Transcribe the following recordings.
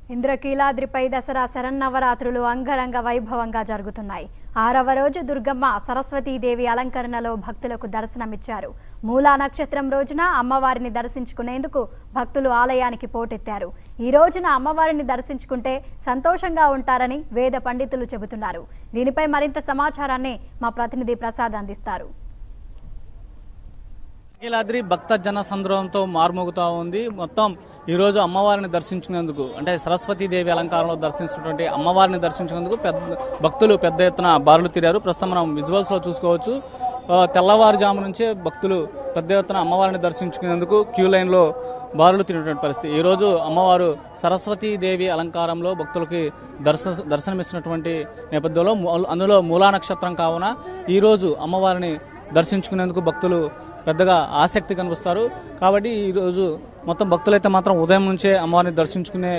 ఇంద్రకీలాద్రిపై దసరా శరన్నవరాత్రులు అంగరంగ వైభవంగా జరుగుతున్నాయి ఆరవ రోజు దుర్గమ్మ సరస్వతీదేవి అలంకరణలో భక్తులకు దర్శనమిచ్చారు మూలా నక్షత్రం రోజున అమ్మవారిని దర్శించుకునేందుకు భక్తులు ఆలయానికి పోటెత్తారు ఈ రోజున అమ్మవారిని దర్శించుకుంటే సంతోషంగా ఉంటారని వేద పండితులు చెబుతున్నారు దీనిపై మరింత సమాచారాన్ని మా ప్రతినిధి ప్రసాద్ అందిస్తారు అఖిలాద్రి భక్త జన సంద్రోహంతో మార్మోగుతా ఉంది మొత్తం ఈ రోజు అమ్మవారిని దర్శించుకునేందుకు అంటే సరస్వతీదేవి అలంకారంలో దర్శించినటువంటి అమ్మవారిని దర్శించుకునేందుకు పెద్ద భక్తులు పెద్ద ఎత్తున బారులు తిరారు ప్రస్తుతం మనం విజువల్స్ లో చూసుకోవచ్చు ఆ, తెల్లవారుజాము నుంచే భక్తులు పెద్ద ఎత్తున అమ్మవారిని దర్శించుకునేందుకు క్యూ లైన్ లో బారులు తిరిగినటువంటి పరిస్థితి ఈ రోజు అమ్మవారు సరస్వతీదేవి అలంకారంలో భక్తులకి దర్శ దర్శనమిస్తున్నటువంటి నేపథ్యంలో మూ- అందులో మూలా నక్షత్రం కావున ఈ రోజు అమ్మవారిని దర్శించుకునేందుకు భక్తులు పెద్దగా ఆసక్తి కనిపిస్తారు కాబట్టి ఈరోజు మొత్తం భక్తులైతే మాత్రం ఉదయం నుంచే అమ్మవారిని దర్శించుకునే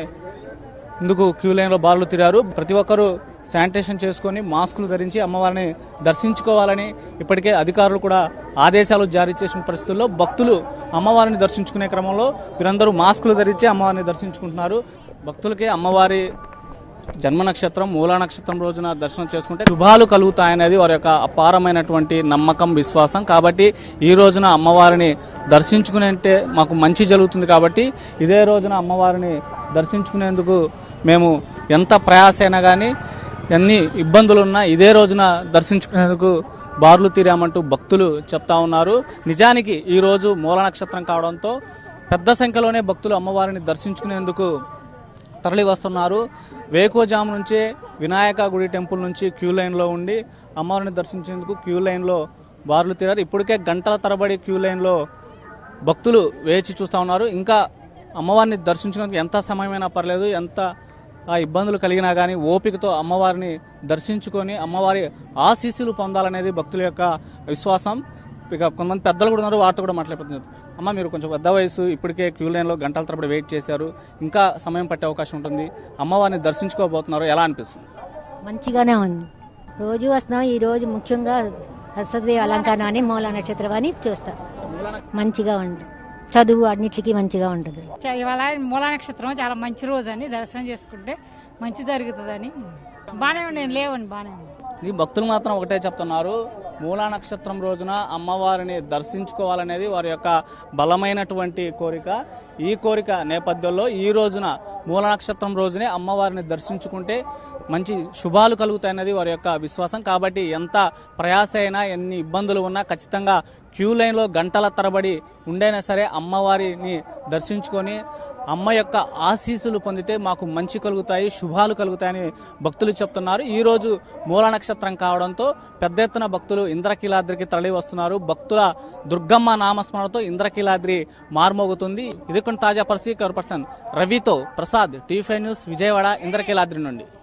ఇందుకు క్యూ లైన్లో బారులు తిరారు ప్రతి ఒక్కరూ శానిటేషన్ చేసుకొని మాస్కులు ధరించి అమ్మవారిని దర్శించుకోవాలని ఇప్పటికే అధికారులు కూడా ఆదేశాలు జారీ చేసిన పరిస్థితుల్లో భక్తులు అమ్మవారిని దర్శించుకునే క్రమంలో వీరందరూ మాస్కులు ధరించి అమ్మవారిని దర్శించుకుంటున్నారు భక్తులకి అమ్మవారి జన్మ నక్షత్రం మూలా నక్షత్రం రోజున దర్శనం చేసుకుంటే శుభాలు కలుగుతాయనేది వారి యొక్క అపారమైనటువంటి నమ్మకం విశ్వాసం కాబట్టి ఈ రోజున అమ్మవారిని దర్శించుకునే మాకు మంచి జరుగుతుంది కాబట్టి ఇదే రోజున అమ్మవారిని దర్శించుకునేందుకు మేము ఎంత ప్రయాసైనా కానీ ఎన్ని ఇబ్బందులున్నా ఇదే రోజున దర్శించుకునేందుకు బార్లు తీరామంటూ భక్తులు చెప్తా ఉన్నారు నిజానికి ఈ రోజు మూల నక్షత్రం కావడంతో పెద్ద సంఖ్యలోనే భక్తులు అమ్మవారిని దర్శించుకునేందుకు తరలి వస్తున్నారు వేకోజాము నుంచే వినాయక గుడి టెంపుల్ నుంచి క్యూ లైన్లో ఉండి అమ్మవారిని దర్శించేందుకు క్యూ లైన్లో బారులు తీరారు ఇప్పటికే గంటల తరబడి క్యూ లైన్లో భక్తులు వేచి చూస్తూ ఉన్నారు ఇంకా అమ్మవారిని దర్శించుకునేందుకు ఎంత సమయమైనా పర్లేదు ఎంత ఆ ఇబ్బందులు కలిగినా కానీ ఓపికతో అమ్మవారిని దర్శించుకొని అమ్మవారి ఆశీస్సులు పొందాలనేది భక్తుల యొక్క విశ్వాసం ఇక కొంతమంది పెద్దలు కూడా ఉన్నారు వాటితో కూడా మాట్లాడుతున్నారు అమ్మ మీరు కొంచెం పెద్ద వయసు ఇప్పటికే క్యూ లైన్లో గంటల తరబడి వెయిట్ చేశారు ఇంకా సమయం పట్టే అవకాశం ఉంటుంది అమ్మవారిని దర్శించుకోబోతున్నారు ఎలా అనిపిస్తుంది మంచిగానే ఉంది రోజు వస్తున్నాం ఈ రోజు ముఖ్యంగా సరస్వతి అలంకరణ అని మూల నక్షత్రం అని చూస్తాం మంచిగా ఉంది చదువు అన్నిటికీ మంచిగా ఉంటుంది చ- ఇవాళ మూలా నక్షత్రం చాలా మంచి రోజు అని దర్శనం చేసుకుంటే మంచి జరుగుతుందని బాగానే ఉండి లేవండి బాగానే ఉంది ఈ భక్తులు మాత్రం ఒకటే చెప్తున్నారు మూలా నక్షత్రం రోజున అమ్మవారిని దర్శించుకోవాలనేది వారి యొక్క బలమైనటువంటి కోరిక ఈ కోరిక నేపథ్యంలో ఈ రోజున మూల నక్షత్రం రోజునే అమ్మవారిని దర్శించుకుంటే మంచి శుభాలు కలుగుతాయనేది వారి యొక్క విశ్వాసం కాబట్టి ఎంత ప్రయాస అయినా ఎన్ని ఇబ్బందులు ఉన్నా ఖచ్చితంగా క్యూ లైన్లో గంటల తరబడి ఉండైనా సరే అమ్మవారిని దర్శించుకొని అమ్మ యొక్క ఆశీస్సులు పొందితే మాకు మంచి కలుగుతాయి శుభాలు కలుగుతాయని భక్తులు చెప్తున్నారు ఈ రోజు మూల నక్షత్రం కావడంతో పెద్ద ఎత్తున భక్తులు ఇంద్రకీలాద్రికి తరలి వస్తున్నారు భక్తుల దుర్గమ్మ నామస్మరణతో ఇంద్రకీలాద్రి మార్మోగుతుంది ఇది కొన్ని తాజా పరిస్థితి పర్సన్ రవితో Prasad TV five news Vijayawada Indrakeeladri నుండి